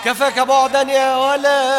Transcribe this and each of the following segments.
كفاك بعدا يا ولا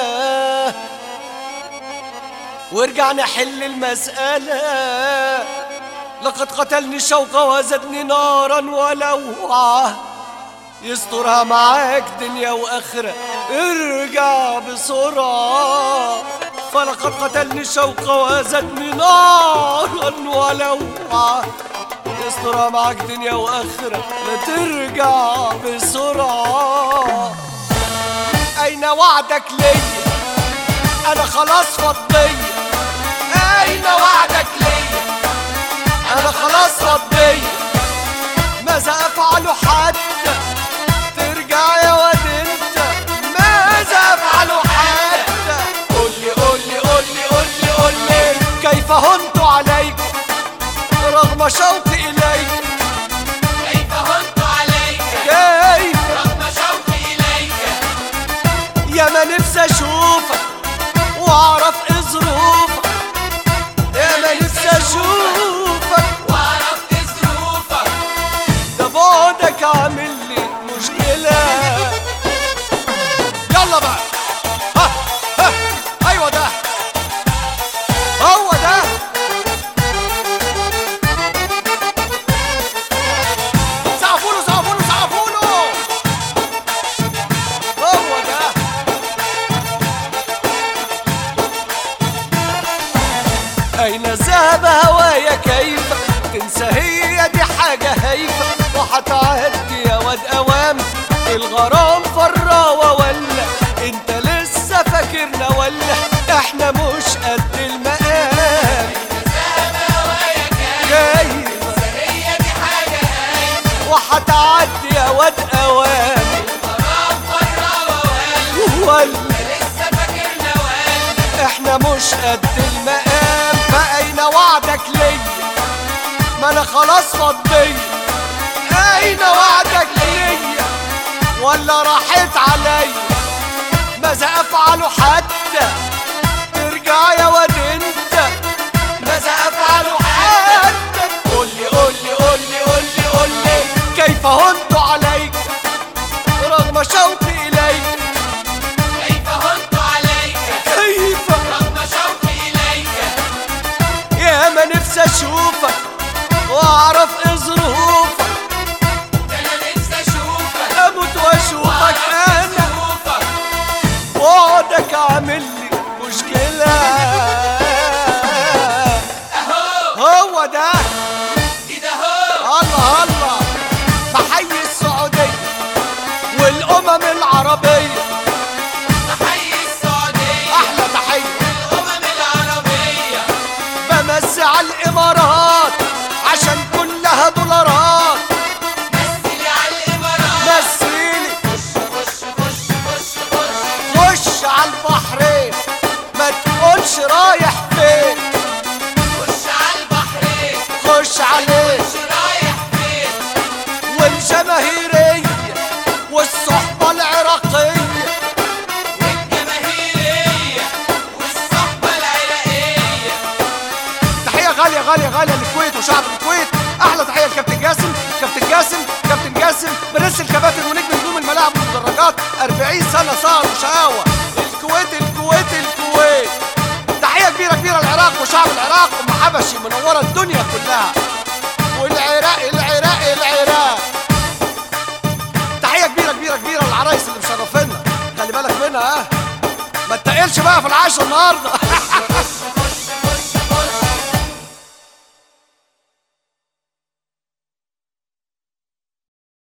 وارجع نحل المسألة لقد قتلني الشوق وزدني نارا ولوعة يسترها معاك دنيا وآخرة ارجع بسرعة فلقد قتلني الشوق وزدني نارا ولوعة يسترها معاك دنيا وآخرة لا ترجع بسرعة أين وعدك ليا أنا خلاص فضية أين وعدك ليا أنا خلاص فضية ماذا أفعل حتى ترجع يا واد أنت ماذا أفعل حتى قولي قولي قولي قولي قولي كيف هنت عليك رغم شوقي إليك كيف هنت عليك كيف رغم شوقي إليك يا ما نفسي اشوفك واعرف ايه ظروفك يا ما نفسي اشوفك وعرفت ظروفك ده بعدك عامل لي مشكلة يلا بقى ها ها ايوه ده هو ده سقفوله سقفوله سقفوله هو ده أين ذهب هوايا كيف تنسى هي دي حاجة هايفة وهتعدي يا واد أوام الغرام فراوة ولا انت لسه فاكرنا ولا احنا مش قد المقام ذهب هوايا كيف هي دي حاجة هايفة وهتعدي يا واد أوام غرام فراوة ولا ولا لسه فاكرنا ولا احنا مش قد المقام فأين وعدك ليا ما انا خلاص فضيت اين وعدك ليا ولا راحت عليا ماذا افعل حتى ترجع يا واد انت ماذا افعل حتى قولي قولي قولي قولي قولي كيف هنت عليك رغم شوقي اليك كيف هنت عليك كيف رغم شوقي إليك يا ما نفسي اشوفك واعرف ايه ظروفك ده أنا نفسي أشوفك اموت واشوفك انا ظروفك بعدك عامل لي مشكلة أهو هو ده كده أهو الله الله بحيي السعودية والأمم العربية تحيي السعودية أحلى تحية الأمم العربية بمسي على الإمارات عشان كلها دولارات مثلي على الإمارات مثيلي خش خش خش خش خش خش على البحرين ما تقولش رايح فين خش على البحرين خش عليه خش رايح فين والجماهيرية والصحبة العراقية والجماهيرية والصحبة العراقية تحية غالية غالية غالية للكويت وشعب الكويت أحلى تحية لكابتن جاسم كابتن جاسم كابتن جاسم برنس الكباتن ونجم نجوم الملاعب والمدرجات 40 سنة سهر وشقاوة الكويت الكويت الكويت تحية كبيرة كبيرة للعراق وشعب العراق أم حبشي منورة الدنيا كلها والعراق العراق العراق تحية كبيرة كبيرة كبيرة للعرايس اللي مشرفينا خلي بالك منها ها ما تتقلش بقى في العشاء النهارده